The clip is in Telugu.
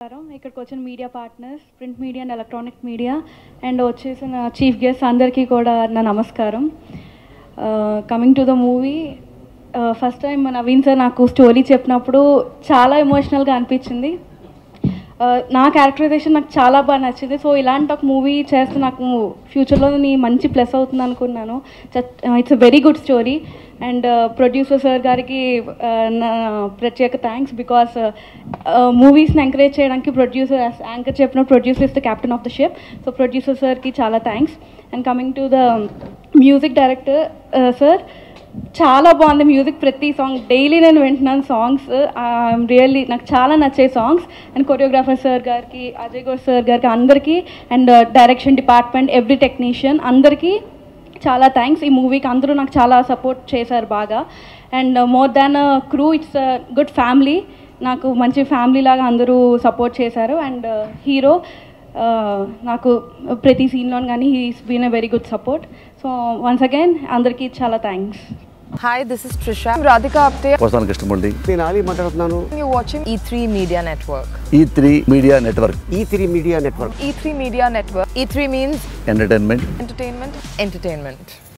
నమస్కారం ఇక్కడికి వచ్చిన media partners print media and electronic media and వచ్చేసిన చీఫ్ గెస్ట్ అందరికీ కూడా నా నమస్కారం coming to the movie first time Naveen sir నాకు స్టోరీ చెప్పినప్పుడు చాలా ఎమోషనల్గా అనిపించింది Uh, నా క్యారెక్టరైజేషన్ నాకు చాలా బాగా నచ్చింది సో ఇలాంటి ఒక మూవీ చేస్తే నాకు ఫ్యూచర్లో నీ మంచి ప్లస్ అవుతుంది అనుకున్నాను it's a very good story and producer sir గారికి uh, నా ప్రత్యేక థ్యాంక్స్ బికాస్ మూవీస్ని ఎంకరేజ్ చేయడానికి ప్రొడ్యూసర్ యాంకర్ చెప్పిన producer is the captain of the ship so producer సార్కి చాలా thanks and coming to the music director sir చాలా బాగుంది మ్యూజిక్ ప్రతి సాంగ్ డైలీ నేను వింటున్నాను సాంగ్స్ రియల్లీ నాకు చాలా నచ్చాయి సాంగ్స్ అండ్ కొరియోగ్రాఫర్ సార్ గారికి అజయ్ గౌడ్ సార్ గారికి అందరికీ and direction department every technician అందరికీ చాలా థ్యాంక్స్ ఈ మూవీకి అందరూ నాకు చాలా సపోర్ట్ చేశారు బాగా and more than crew it's good family నాకు మంచి ఫ్యామిలీ లాగా అందరూ సపోర్ట్ చేశారు అండ్ హీరో నాకు ప్రతి సీన్లో కానీ he's been a very good support so once again అందరికీ చాలా thanks Hi, this is Trisha. I'm Radhika Apte. వస్తాను కృష్ణమూర్తి నేను ఆలీ మాట్లాడుతున్నాను You're watching E3 Media Network. E three media network E three media network E3 Media Network. E3 means entertainment entertainment, entertainment.